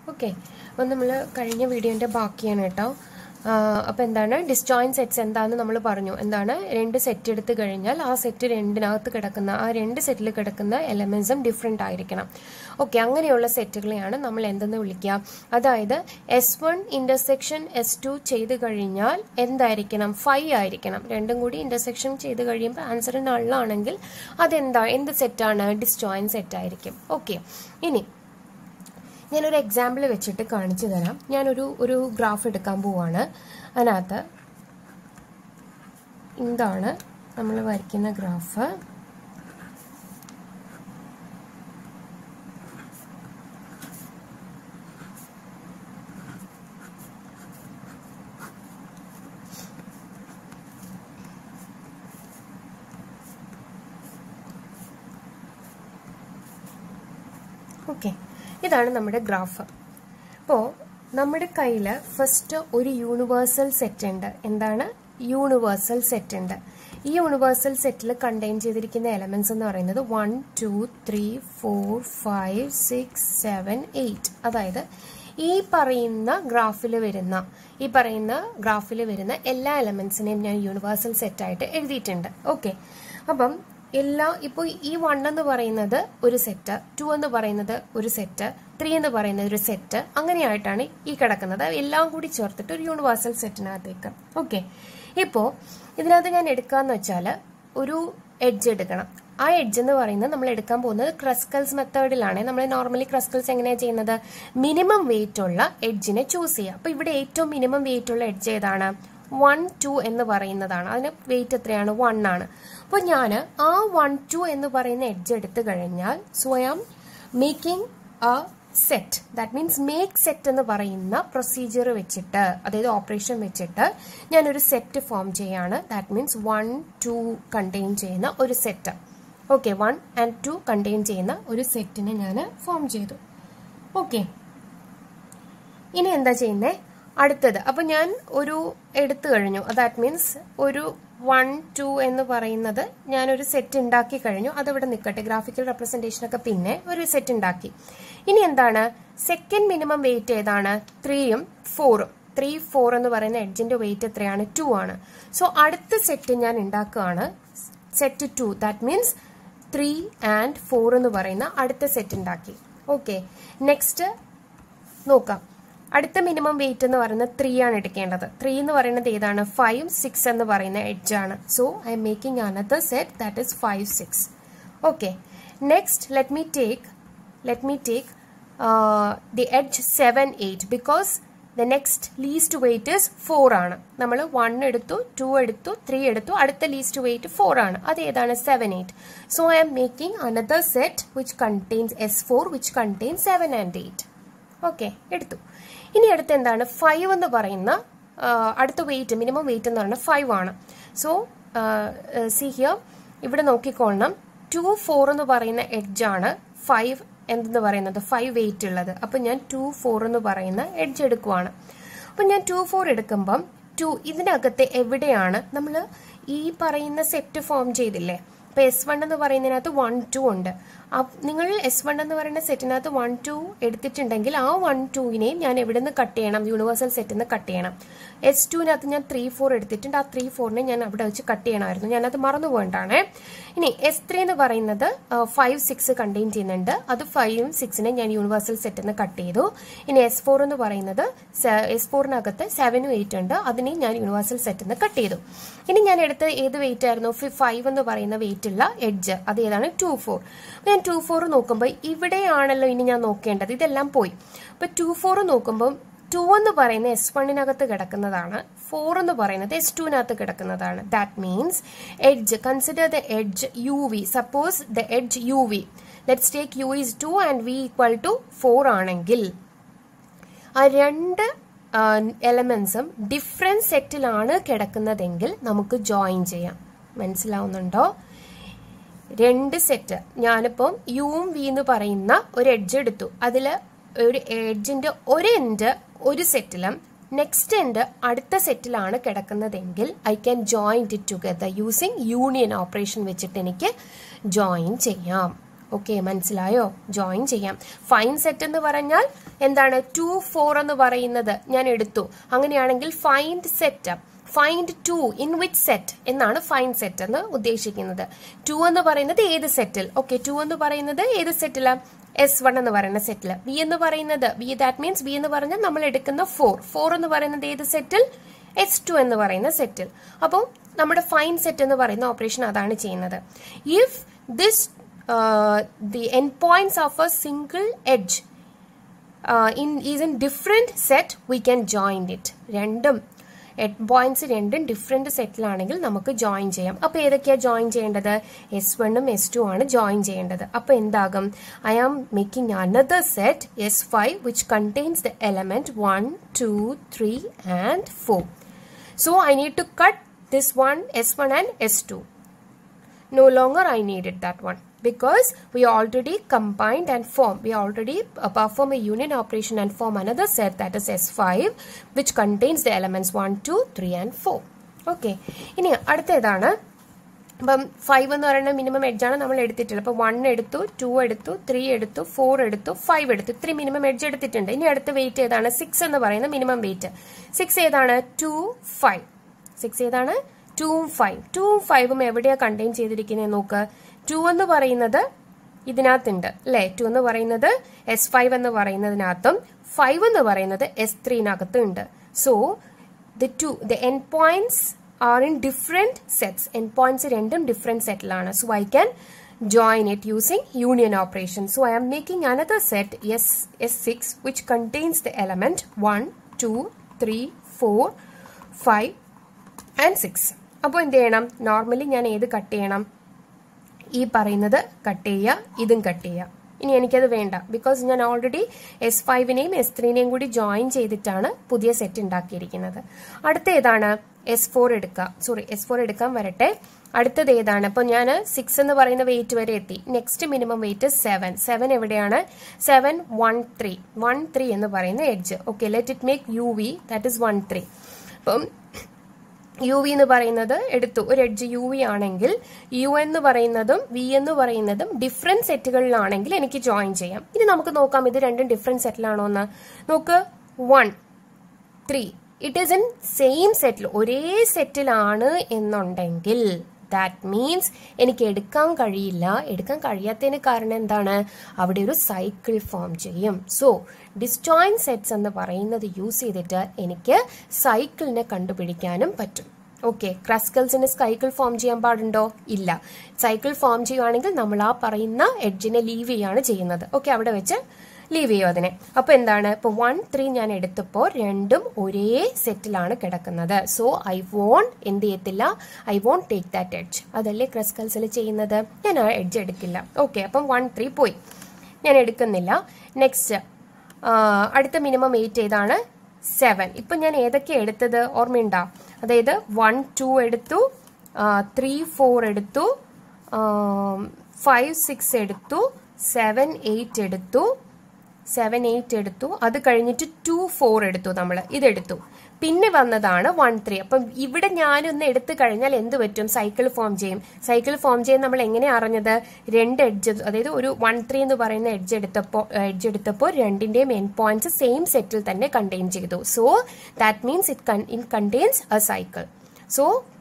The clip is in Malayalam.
ഓക്കെ അപ്പം നമ്മൾ കഴിഞ്ഞ വീഡിയോൻ്റെ ബാക്കിയാണ് കേട്ടോ അപ്പോൾ എന്താണ് ഡിസ്ജോയിൻ സെറ്റ്സ് എന്താണെന്ന് നമ്മൾ പറഞ്ഞു എന്താണ് രണ്ട് സെറ്റ് എടുത്ത് കഴിഞ്ഞാൽ ആ സെറ്റ് രണ്ടിനകത്ത് കിടക്കുന്ന ആ രണ്ട് സെറ്റിൽ കിടക്കുന്ന എലമെൻസും ഡിഫറെൻ്റ് ആയിരിക്കണം ഓക്കെ അങ്ങനെയുള്ള സെറ്റുകളെയാണ് നമ്മൾ എന്തെന്ന് വിളിക്കുക അതായത് S one intersection S two ചെയ്ത് കഴിഞ്ഞാൽ എന്തായിരിക്കണം ഫൈവ് ആയിരിക്കണം രണ്ടും കൂടി ഇൻ്റർസെക്ഷൻ ചെയ്ത് കഴിയുമ്പോൾ ആൻസർ നള്ളാണെങ്കിൽ അതെന്താ എന്ത് സെറ്റാണ് ഡിസ്ജോയിൻ സെറ്റ് ആയിരിക്കും ഓക്കെ ഇനി ഞാനൊരു എക്സാമ്പിൾ വെച്ചിട്ട് കാണിച്ചു തരാം ഞാനൊരു ഒരു ഗ്രാഫ് എടുക്കാൻ പോവാണ് അതിനകത്ത് ഇതാണ് നമ്മൾ വരയ്ക്കുന്ന ഗ്രാഫ് ഓക്കെ ഇതാണ് നമ്മുടെ ഗ്രാഫ് അപ്പോൾ നമ്മുടെ കയ്യിൽ ഫസ്റ്റ് ഒരു യൂണിവേഴ്സൽ സെറ്റ് ഉണ്ട് എന്താണ് യൂണിവേഴ്സൽ സെറ്റ് ഉണ്ട് ഈ യൂണിവേഴ്സൽ സെറ്റിൽ കണ്ടെയ്ൻ ചെയ്തിരിക്കുന്ന എലമെന്റ്സ് എന്ന് പറയുന്നത് one two three four five six seven eight അതായത് ഈ പറയുന്ന ഗ്രാഫിൽ വരുന്ന ഈ പറയുന്ന ഗ്രാഫിൽ വരുന്ന എല്ലാ എലമെന്റ്സിനെയും ഞാൻ യൂണിവേഴ്സൽ സെറ്റായിട്ട് എഴുതിയിട്ടുണ്ട് ഓക്കെ അപ്പം എല്ലാ ഇപ്പോൾ ഈ വൺ എന്ന് പറയുന്നത് ഒരു സെറ്റ് ടു എന്ന് പറയുന്നത് ഒരു സെറ്റ് ത്രീ എന്ന് പറയുന്നത് ഒരു സെറ്റ് അങ്ങനെയായിട്ടാണ് ഈ കിടക്കുന്നത് എല്ലാം കൂടി ചേർത്തിട്ട് ഒരു യൂണിവേഴ്സൽ സെറ്റിനകത്തേക്ക് ഓക്കെ ഇപ്പോൾ ഇതിനകത്ത് ഞാൻ എടുക്കാന്ന് വെച്ചാൽ ഒരു എഡ്ജ് എടുക്കണം ആ എഡ്ജ് എന്ന് പറയുന്നത് നമ്മൾ എടുക്കാൻ പോകുന്നത് ക്രസ്കൽസ് മെത്തേഡിലാണ് നമ്മൾ നോർമലി ക്രസ്കൽസ് എങ്ങനെയാണ് ചെയ്യുന്നത് മിനിമം വെയിറ്റ് ഉള്ള എഡ്ജിനെ ചൂസ് ചെയ്യുക അപ്പോൾ ഇവിടെ ഏറ്റവും മിനിമം വെയിറ്റ് ഉള്ള എഡ്ജ് ഏതാണ് വൺ ടു എന്ന് പറയുന്നതാണ് അതിന് വെയിറ്റ് എത്രയാണ് വൺ ആണ് അപ്പോൾ ഞാൻ ആ വൺ ടു എന്ന് പറയുന്ന എഡ്ജ് എടുത്തു കഴിഞ്ഞാൽ സ്വയം making a set that means make set എന്ന് പറയുന്ന പ്രൊസീജിയർ വെച്ചിട്ട് അതായത് ഓപ്പറേഷൻ വെച്ചിട്ട് ഞാനൊരു സെറ്റ് ഫോം ചെയ്യാണ് that means one two contain ചെയ്യുന്ന ഒരു set okay one and two contain ചെയ്യുന്ന ഒരു സെറ്റിനെ ഞാൻ ഫോം ചെയ്തു ഓക്കെ ഇനി എന്താ ചെയ്യുന്നേ അടുത്തത് അപ്പൊ ഞാൻ ഒരു എടുത്തു കഴിഞ്ഞു ദാറ്റ് മീൻസ് ഒരു വൺ ടു എന്ന് പറയുന്നത് ഞാനൊരു സെറ്റ് ഉണ്ടാക്കി കഴിഞ്ഞു അതവിടെ നിൽക്കട്ടെ ഗ്രാഫിക്കൽ റെപ്രസെന്റേഷൻ ഒക്കെ പിന്നെ ഒരു സെറ്റ് ഉണ്ടാക്കി ഇനി എന്താണ് സെക്കൻഡ് മിനിമം വെയിറ്റ് ഏതാണ് ത്രീയും ഫോറും ത്രീ ഫോർ എന്ന് പറയുന്ന എഡ്ജിന്റെ വെയിറ്റ് എത്രയാണ് ടു ആണ് സോ അടുത്ത സെറ്റ് ഞാൻ ഉണ്ടാക്കുകയാണ് set two that means three and four എന്ന് പറയുന്ന അടുത്ത സെറ്റ് ഉണ്ടാക്കി ഓക്കെ നെക്സ്റ്റ് നോക്കാം അടുത്ത മിനിമം വെയിറ്റ് എന്ന് പറയുന്നത് ത്രീ ആണ് എടുക്കേണ്ടത് ത്രീ എന്ന് പറയുന്നത് ഏതാണ് ഫൈവ് സിക്സ് എന്ന് പറയുന്ന എഡ്ജ് ആണ് so I'm making another set that is five six okay next let me take let me take the edge seven eight because the next least weight is four ആണ് നമ്മൾ വൺ എടുത്തു ടു എടുത്തു ത്രീ എടുത്തു അടുത്ത ലീസ്റ്റ് വെയിറ്റ് ഫോർ ആണ് അത് ഏതാണ് seven eight so I'm making another set which contains S four which contains seven and eight okay എടുത്തു ഇനി അടുത്ത് എന്താണ് ഫൈവ് എന്ന് പറയുന്ന അടുത്ത വെയിറ്റ് മിനിമം വെയിറ്റ് എന്ന് പറയുന്നത് ഫൈവ് ആണ് സോ സി ഹിയർ ഇവിടെ നോക്കിക്കൊള്ളണം ടു ഫോർ എന്ന് പറയുന്ന എഡ്ജാണ് ഫൈവ് എന്തെന്ന് പറയുന്നത് ഫൈവ് വെയിറ്റ് ഉള്ളത് അപ്പം ഞാൻ ടു ഫോർ എന്ന് പറയുന്ന എഡ്ജ് എടുക്കുവാണ് അപ്പം ഞാൻ ടു ഫോർ എടുക്കുമ്പം ടു ഇതിനകത്ത് എവിടെയാണ് നമ്മൾ ഈ പറയുന്ന സെറ്റ് ഫോം ചെയ്തില്ലേ ഇപ്പൊ എസ് വൺ എന്ന് പറയുന്നതിനകത്ത് വൺ ടു ഉണ്ട് നിങ്ങൾ എസ് വൺ എന്ന് പറയുന്ന സെറ്റിനകത്ത് വൺ ടു എടുത്തിട്ടുണ്ടെങ്കിൽ ആ വൺ ടുവിനെയും ഞാൻ എവിടെ നിന്ന് കട്ട് ചെയ്യണം യൂണിവേഴ്സൽ സെറ്റിൽ നിന്ന് കട്ട് ചെയ്യണം എസ് ടുവിനകത്ത് ഞാൻ ത്രീ ഫോർ എടുത്തിട്ടുണ്ട് ആ ത്രീ ഫോറിനെ ഞാൻ അവിടെ വെച്ച് കട്ട് ചെയ്യണമായിരുന്നു ഞാനത് മറന്നു പോകണ്ടാണ് ഇനി എസ് ത്രീ എന്ന് പറയുന്നത് ഫൈവ് സിക്സ് കണ്ടെയ്ൻ ചെയ്യുന്നുണ്ട് അത് ഫൈവും സിക്സിനെ ഞാൻ യൂണിവേഴ്സൽ സെറ്റിൽ നിന്ന് കട്ട് ചെയ്തു ഇനി എസ് ഫോർ എന്ന് പറയുന്നത് എസ് ഫോറിനകത്ത് സെവനും എയ്റ്റ് ഉണ്ട് അതിനെയും ഞാൻ യൂണിവേഴ്സൽ സെറ്റിൽ നിന്ന് കട്ട് ചെയ്തു ഇനി ഞാൻ എടുത്ത ഏത് വെയിറ്റ് ആയിരുന്നു ഫൈവ് എന്ന് പറയുന്ന വെയിറ്റ് ഉള്ള എഡ്ജ് അത് ഏതാണ് ടു ഫോർ ഞാൻ ടു ഫോർ നോക്കുമ്പോൾ ഇവിടെയാണല്ലോ ഇനി ഞാൻ നോക്കേണ്ടത് ഇതെല്ലാം പോയി അപ്പൊ ടു ഫോർ നോക്കുമ്പോൾ ടു എന്ന് പറയുന്ന എസ് വണ്ണിനകത്ത് കിടക്കുന്നതാണ് ഫോർ എന്ന് പറയുന്നത് എസ് ടുവിനകത്ത് കിടക്കുന്നതാണ് that means edge consider the edge U V suppose the edge U V let's take U is two and V equal to four ആണെങ്കിൽ ആ രണ്ട് എലമെന്റ്സും ഡിഫറെന്റ് സെറ്റിലാണ് കിടക്കുന്നതെങ്കിൽ നമുക്ക് ജോയിൻ ചെയ്യാം മനസ്സിലാവുന്നുണ്ടോ രണ്ട് സെറ്റ് ഞാനിപ്പം യുവും വി എന്ന് പറയുന്ന ഒരു എഡ്ജ് എടുത്തു അതിൽ ഒരു എഡ്ജിന്റെ ഒരു എൻഡ് ഒരു സെറ്റിലും നെക്സ്റ്റ് എൻഡ് അടുത്ത സെറ്റിലാണ് കിടക്കുന്നതെങ്കിൽ I can join it together using union operation വെച്ചിട്ട് എനിക്ക് ജോയിൻ ചെയ്യാം ഓക്കെ മനസ്സിലായോ ജോയിൻ ചെയ്യാം ഫൈൻ സെറ്റ് എന്ന് പറഞ്ഞാൽ എന്താണ് ടു ഫോർ എന്ന് പറയുന്നത് ഞാൻ എടുത്തു അങ്ങനെയാണെങ്കിൽ find set find two in which set എന്നാണ് ഫൈൻ സെറ്റ് എന്ന് ഉദ്ദേശിക്കുന്നത് ടു എന്ന് പറയുന്നത് ഏത് സെറ്റിൽ ഓക്കെ ടു എന്ന് പറയുന്നത് ഏത് സെറ്റിലാണ് എസ് വൺ എന്ന് പറയുന്ന സെറ്റിൽ ബി എന്ന് പറയുന്നത് ബി ദാറ്റ് മീൻസ് ബി എന്ന് പറഞ്ഞാൽ നമ്മൾ എടുക്കുന്ന ഫോർ ഫോർ എന്ന് പറയുന്നത് ഏത് സെറ്റിൽ എസ് ടു എന്ന് പറയുന്ന സെറ്റിൽ അപ്പോൾ നമ്മുടെ ഫൈൻ സെറ്റ് എന്ന് പറയുന്ന ഓപ്പറേഷൻ അതാണ് ചെയ്യുന്നത് if this the end points of a single edge in is in different set we can join it രണ്ടും എഡ് പോയിന്റ്സ് രണ്ടും ഡിഫറെന്റ് സെറ്റിലാണെങ്കിൽ നമുക്ക് ജോയിൻ ചെയ്യാം അപ്പോൾ ഏതൊക്കെയാ ജോയിൻ ചെയ്യേണ്ടത് എസ് വണ്ണും എസ് ടു ആണ് ജോയിൻ ചെയ്യേണ്ടത് അപ്പോൾ എന്താകും I am making another set S five which contains the element one two three and four so I need to cut this one S1 and S2. No longer I needed that one because we already combined and form. We already uh, perform a union operation and form another set that is S5 which contains the elements 1, 2, 3 and 4. Okay ഇനി അടുത്തേതാണ് അപ്പം ഫൈവ് എന്ന് പറയുന്ന മിനിമം എഡ്ജാണ് നമ്മൾ എടുത്തിട്ടുള്ളത് അപ്പോൾ വൺ എടുത്തു ടു എടുത്തു ത്രീ എടുത്തു ഫോർ എടുത്തു ഫൈവ് എടുത്തു ഇത്രയും മിനിമം എഡ്ജ് എടുത്തിട്ടുണ്ട് ഇനി അടുത്ത വെയിറ്റ് ഏതാണ് സിക്സ് എന്ന് പറയുന്ന മിനിമം വെയിറ്റ് സിക്സ് ഏതാണ് ടു ഫൈവ് സിക്സ് ഏതാണ് ടൂവും ഫൈവ് ടൂവും ഫൈവും എവിടെയാ കണ്ടെയ്ൻ ചെയ്തിരിക്കുന്നത് നോക്ക് ടു എന്ന് പറയുന്നത് ഇതിനകത്തുണ്ട് അല്ലേ ടു എന്ന് പറയുന്നത് എസ് ഫൈവ് എന്ന് പറയുന്നതിനകത്തും ഫൈവ് എന്ന് പറയുന്നത് എസ് ത്രീനകത്തും ഉണ്ട് so the two the end points are in different sets end points രണ്ടും ഡിഫറെന്റ് സെറ്റിലാണ് so I can join it using union operation. So I am making another set S, S6 which contains the element 1, 2, 3, 4, 5 and six അപ്പോൾ എന്ത് ചെയ്യണം നോർമലി ഞാൻ ഏത് കട്ട് ചെയ്യണം ഈ പറയുന്നത് കട്ട് ചെയ്യുക ഇതും കട്ട് ചെയ്യുക ഇനി എനിക്കത് വേണ്ട ബിക്കോസ് ഞാൻ ഓൾറെഡി എസ് ഫൈവിനെയും എസ് ത്രീനെയും കൂടി ജോയിൻ ചെയ്തിട്ടാണ് പുതിയ സെറ്റ് ഉണ്ടാക്കിയിരിക്കുന്നത് അടുത്ത ഏതാണ് എസ് ഫോർ എടുക്കുക സോറി എസ് ഫോർ എടുക്കാൻ വരട്ടെ അടുത്തത് ഏതാണ് അപ്പോൾ ഞാൻ സിക്സ് എന്ന് പറയുന്ന വെയിറ്റ് വരെ എത്തി next minimum weight seven seven എവിടെയാണ് seven one three one three എന്ന് പറയുന്ന edge okay let it make U V that is one three അപ്പം യു വി എന്ന് പറയുന്നത് എടുത്തു ഒരു എഡ്ജ് യു വി ആണെങ്കിൽ യു എന്ന് പറയുന്നതും വി എന്ന് പറയുന്നതും ഡിഫറെന്റ് സെറ്റുകളിലാണെങ്കിൽ എനിക്ക് ജോയിൻ ചെയ്യാം ഇനി നമുക്ക് നോക്കാം ഇത് രണ്ടും ഡിഫറെന്റ് സെറ്റിലാണോ എന്ന് നോക്ക് one three it is in same സെറ്റിൽ ഒരേ സെറ്റിലാണ് എന്നുണ്ടെങ്കിൽ ദാറ്റ് മീൻസ് എനിക്ക് എടുക്കാൻ കഴിയില്ല എടുക്കാൻ കഴിയാത്തതിന് കാരണം എന്താണ് അവിടെ ഒരു സൈക്കിൾ ഫോം ചെയ്യും സോ ഡിസ്ജോയിൻ സെറ്റ്സ് എന്ന് പറയുന്നത് യൂസ് ചെയ്തിട്ട് എനിക്ക് സൈക്കിളിനെ കണ്ടുപിടിക്കാനും പറ്റും ഓക്കെ ക്രസ്കൽസിന് സൈക്കിൾ ഫോം ചെയ്യാൻ പാടുണ്ടോ ഇല്ല സൈക്കിൾ ഫോം ചെയ്യുവാണെങ്കിൽ നമ്മൾ ആ പറയുന്ന എഡ്ജിനെ ലീവ് ചെയ്യാണ് ചെയ്യുന്നത് ഓക്കെ അവിടെ വെച്ച് ലീവ് ചെയ്യും അതിനെ അപ്പൊ എന്താണ് ഇപ്പൊ വൺ ത്രീ ഞാൻ എടുത്തപ്പോൾ രണ്ടും ഒരേ സെറ്റിലാണ് കിടക്കുന്നത് സോ ഐ വോണ്ട് എന്ത് ചെയ്യത്തില്ല I won't take that edge അതല്ലേ ക്രസ്കൽസിൽ ചെയ്യുന്നത് ഞാൻ ആ എഡ്ജ് എടുക്കില്ല ഓക്കെ അപ്പം വൺ ത്രീ പോയി ഞാൻ എടുക്കുന്നില്ല നെക്സ്റ്റ് അടുത്ത മിനിമം വെയിറ്റ് ഏതാണ് സെവൻ ഇപ്പം ഞാൻ ഏതൊക്കെ എടുത്തത് ഓർമ്മയുണ്ടോ അതായത് വൺ ടു എടുത്തു ത്രീ ഫോർ എടുത്തു ഫൈവ് സിക്സ് എടുത്തു സെവൻ എയ്റ്റ് എടുത്തു സെവൻ എയ്റ്റ് എടുത്തു അത് കഴിഞ്ഞിട്ട് ടു ഫോർ എടുത്തു നമ്മൾ ഇതെടുത്തു പിന്നെ വന്നതാണ് വൺ ത്രീ അപ്പം ഇവിടെ ഞാനൊന്ന് എടുത്തു കഴിഞ്ഞാൽ എന്ത് പറ്റും സൈക്കിൾ ഫോം ചെയ്യും സൈക്കിൾ ഫോം ചെയ്യാൻ നമ്മൾ എങ്ങനെ അറിഞ്ഞത് രണ്ട് എഡ്ജ് അതായത് ഒരു വൺ ത്രീ എന്ന് പറയുന്ന എഡ്ജ് എടുത്തപ്പോൾ എഡ്ജ് എടുത്തപ്പോൾ രണ്ടിന്റെയും എൻ പോയിന്റ്സ് സെയിം സെറ്റിൽ തന്നെ കണ്ടെയ്ൻ ചെയ്തു so that means it in contains a cycle so